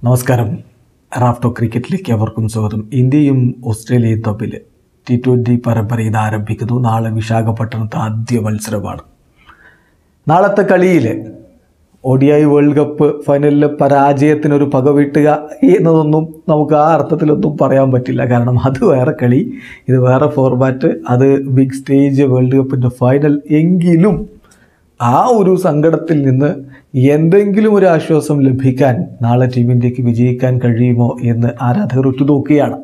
നമസ്കാരം റാഫ്റ്റോ ക്രിക്കറ്റിലേക്ക് അവർക്കും സ്വാഗതം ഇന്ത്യയും ഓസ്ട്രേലിയയും തമ്മിൽ ടി ട്വൻ്റി പരമ്പര ഇത് ആരംഭിക്കുന്നു നാളെ വിശാഖപട്ടണത്ത് ആദ്യ മത്സരമാണ് നാളത്തെ കളിയിൽ O D I world cup ഫൈനലിൽ പരാജയത്തിനൊരു പക വീട്ടുക എന്നതൊന്നും നമുക്ക് ആ അർത്ഥത്തിലൊന്നും പറയാൻ പറ്റില്ല കാരണം അത് വേറെ കളി ഇത് വേറെ ഫോർമാറ്റ് അത് ബിഗ് സ്റ്റേജ് വേൾഡ് കപ്പിൻ്റെ ഫൈനൽ എങ്കിലും ആ ഒരു സങ്കടത്തിൽ നിന്ന് എന്തെങ്കിലും ഒരു ആശ്വാസം ലഭിക്കാൻ നാളെ ടീം ഇന്ത്യക്ക് വിജയിക്കാൻ കഴിയുമോ എന്ന് ആരാധകർ ഉറ്റുനോക്കുകയാണ്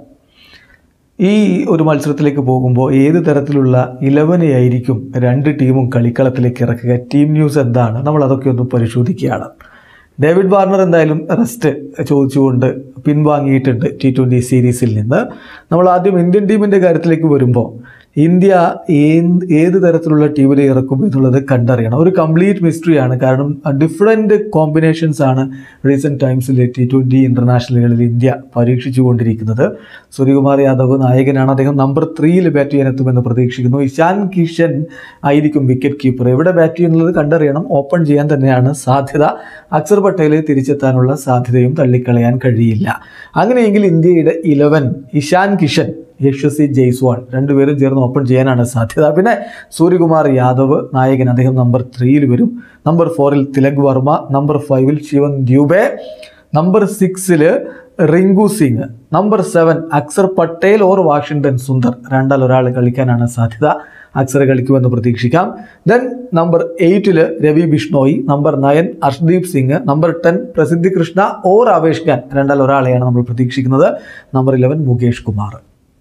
ഈ ഒരു മത്സരത്തിലേക്ക് പോകുമ്പോൾ ഏത് തരത്തിലുള്ള ഇലവനെ ആയിരിക്കും രണ്ട് ടീമും കളിക്കളത്തിലേക്ക് ഇറക്കുക ടീം ന്യൂസ് എന്താണ് നമ്മൾ അതൊക്കെ ഒന്ന് പരിശോധിക്കുകയാണ് ഡേവിഡ് വാർണർ എന്തായാലും റെസ്റ്റ് ചോദിച്ചുകൊണ്ട് പിൻവാങ്ങിയിട്ടുണ്ട് ടി ട്വൻ്റി സീരീസിൽ നിന്ന് നമ്മൾ ആദ്യം ഇന്ത്യൻ ടീമിൻ്റെ കാര്യത്തിലേക്ക് വരുമ്പോൾ ഇന്ത്യ ഏത് ഏത് തരത്തിലുള്ള ടീമിനെ ഇറക്കും എന്നുള്ളത് കണ്ടറിയണം ഒരു കംപ്ലീറ്റ് മിസ്റ്ററിയാണ് കാരണം ഡിഫറെൻറ്റ് കോമ്പിനേഷൻസ് ആണ് റീസെൻറ്റ് ടൈംസിൽ ടി ട്വൻ്റി ഇൻ്റർനാഷണലുകളിൽ ഇന്ത്യ പരീക്ഷിച്ചു കൊണ്ടിരിക്കുന്നത് സൂര്യകുമാർ യാദവ് നായകനാണ് അദ്ദേഹം നമ്പർ ത്രീയിൽ ബാറ്റ് ചെയ്യാനെത്തുമെന്ന് പ്രതീക്ഷിക്കുന്നു ഇഷാൻ കിഷൻ ആയിരിക്കും വിക്കറ്റ് കീപ്പർ എവിടെ ബാറ്റ് ചെയ്യുന്നത് കണ്ടറിയണം ഓപ്പൺ ചെയ്യാൻ തന്നെയാണ് സാധ്യത അക്സർ പട്ടേൽ തിരിച്ചെത്താനുള്ള സാധ്യതയും തള്ളിക്കളയാൻ കഴിയില്ല അങ്ങനെയെങ്കിൽ ഇന്ത്യയുടെ ഇലവൻ ഇഷാൻ കിഷൻ യശസ്വി ജയ്സ്വാൾ രണ്ടുപേരും ചേർന്ന് ഓപ്പൺ ചെയ്യാനാണ് സാധ്യത പിന്നെ സൂര്യകുമാർ യാദവ് നായകൻ അദ്ദേഹം നമ്പർ ത്രീയിൽ വരും നമ്പർ ഫോറിൽ തിലക് വർമ്മ നമ്പർ ഫൈവിൽ ശിവൻ ദ്യൂബെ നമ്പർ സിക്സിൽ Rinku Singh number seven Axar Patel or Washington Sundar രണ്ടാൽ ഒരാൾ കളിക്കാനാണ് സാധ്യത അക്സർ കളിക്കുമെന്ന് പ്രതീക്ഷിക്കാം ദെൻ നമ്പർ എയ്റ്റിൽ Ravi Bishnoi number nine Arshdeep Singh number ten Prasidh Krishna or Avesh Khan രണ്ടാൽ ഒരാളെയാണ് നമ്മൾ പ്രതീക്ഷിക്കുന്നത് നമ്പർ ഇലവൻ മുകേഷ് കുമാർ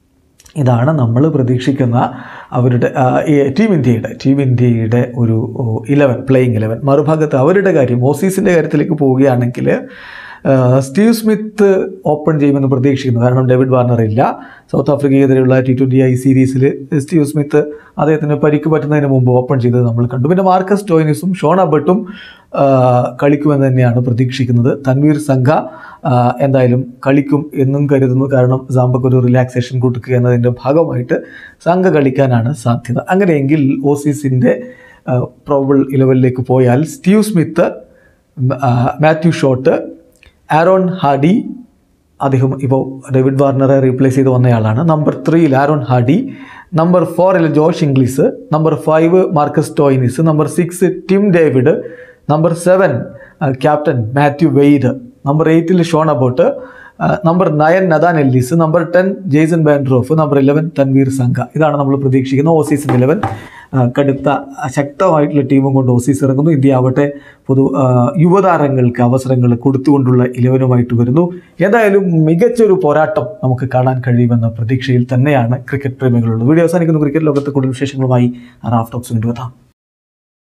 ഇതാണ് നമ്മൾ പ്രതീക്ഷിക്കുന്ന അവരുടെ ആ, ഈ ടീം ഇന്ത്യയുടെ ടീം ഇന്ത്യയുടെ ഒരു ഇലവൻ പ്ലേയിങ് ഇലവൻ മറുഭാഗത്ത് അവരുടെ കാര്യം ഓസീസിൻ്റെ കാര്യത്തിലേക്ക് പോവുകയാണെങ്കിൽ ആ, സ്റ്റീവ് സ്മിത്ത് ഓപ്പൺ ചെയ്യുമെന്ന് പ്രതീക്ഷിക്കുന്നു കാരണം ഡേവിഡ് വാർണർ ഇല്ല സൗത്ത് ആഫ്രിക്കയ്ക്കെതിരെയുള്ള ടി ട്വൻ്റി ഐ സീരീസിൽ സ്റ്റീവ് സ്മിത്ത് അദ്ദേഹത്തിന് പരിക്ക് പറ്റുന്നതിന് മുമ്പ് ഓപ്പൺ ചെയ്തത് നമ്മൾ കണ്ടു പിന്നെ മാർക്കസ് ടോയിനിസും ഷോൺ അബട്ടും ആ, കളിക്കുമെന്ന് തന്നെയാണ് പ്രതീക്ഷിക്കുന്നത് തൻവീർ സംഘ ആ, എന്തായാലും കളിക്കും എന്നും കരുതുന്നു കാരണം സാമ്പക്ക് ഒരു റിലാക്സേഷൻ കൊടുക്കുക എന്നതിൻ്റെ ഭാഗമായിട്ട് സംഘ കളിക്കാനാണ് സാധ്യത അങ്ങനെയെങ്കിൽ ഓസീസിൻ്റെ പ്രോബിൾ ഇലവനിലേക്ക് പോയാൽ സ്റ്റീവ് സ്മിത്ത് ആ, മാത്യു ഷോട്ട് ആരോൺ ഹാഡി അദ്ദേഹം ഇപ്പോൾ ഡേവിഡ് വാർണറെ റീപ്ലേസ് ചെയ്ത് വന്നയാളാണ് നമ്പർ ത്രീയിൽ ആരോൺ ഹാഡി നമ്പർ ഫോറിൽ Josh Inglis number five Marcus Stoinis number six Tim David number seven captain Matthew Wade number എയ്റ്റിൽ Sean Abbott number nine Nathan Ellis number ten Jason Behrendorff number eleven Tanveer Sangha ഇതാണ് നമ്മൾ പ്രതീക്ഷിക്കുന്നത് Aussies Eleven കടുത്ത ശക്തമായിട്ടുള്ള ടീമും കൊണ്ട് Aussies ഇറങ്ങുന്നു India ആവട്ടെ പൊതു ആ, യുവതാരങ്ങൾക്ക് അവസരങ്ങൾ കൊടുത്തുകൊണ്ടുള്ള ഇലവനുമായിട്ട് വരുന്നു ഏതായാലും മികച്ചൊരു പോരാട്ടം നമുക്ക് കാണാൻ കഴിയുമെന്ന പ്രതീക്ഷയിൽ തന്നെയാണ് ക്രിക്കറ്റ് പ്രേമികളുള്ളത് വീഡിയോ അവസാനിക്കുന്നു ക്രിക്കറ്റ് ലോകത്തെ കൂടുതൽ വിശേഷങ്ങളുമായി റാഫ് ടോക്സ് കൊണ്ടുവെത്താം